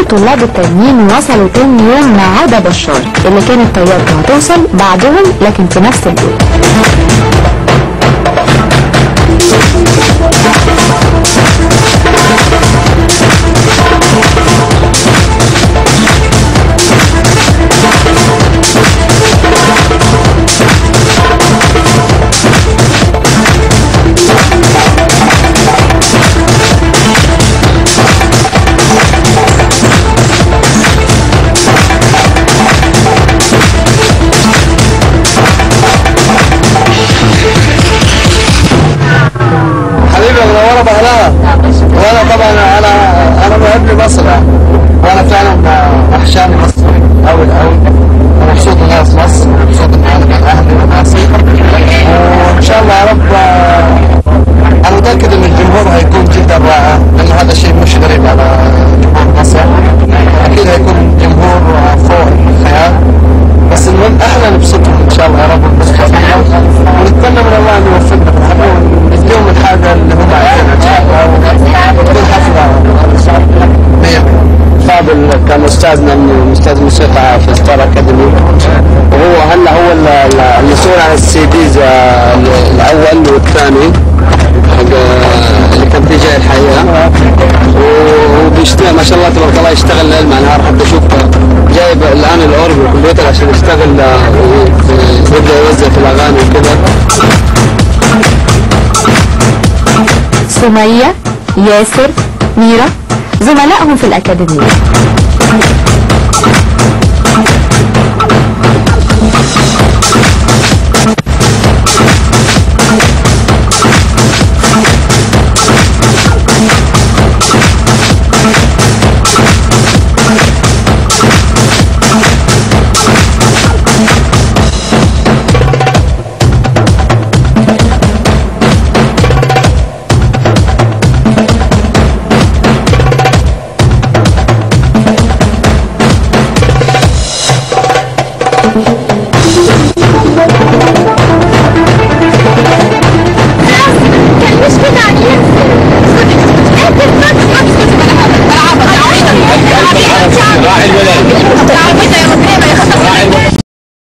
الطلاب التانيين وصلوا تاني يوم ما عدا بشار اللي كانت طيارته هتوصل بعدهم لكن في نفس اليوم حبيبي منوره باهلها وانا طبعا انا انا محب لمصر يعني وانا فعلا وحشاني مصر قوي قوي انا مبسوط ان انا في مصر مبسوط ان انا مع اهلي وناسي وان شاء الله يا رب انا متاكد ان الجمهور هيكون جدا رائع لان هذا شيء مش غريب على جمهور مصر اكيد هيكون جمهور فوق الخيال بس المهم احنا نبسطهم ان شاء الله يا رب ونبسط ونتمنى من الله ان يوفقنا في الحفله ونديهم الحاجه اللي هم عايزينها ان شاء الله وتكون حفله مية فاضل كان استاذنا من استاذ موسيقى في ستار اكاديمي وهو هلا هو ال- ال- المسؤول عن السي ديز الاول والثاني حق اللي كان في جاي الحقيقه وهو بيشتغل ما شاء الله تبارك الله يشتغل ليل مع نهار حتى اشوف جايب الان الاورج والكمبيوتر عشان يشتغل آه، وي- يبدا يوزع في الاغاني وكذا سمية ياسر ميرا زملائهم في الأكاديمية Thank you.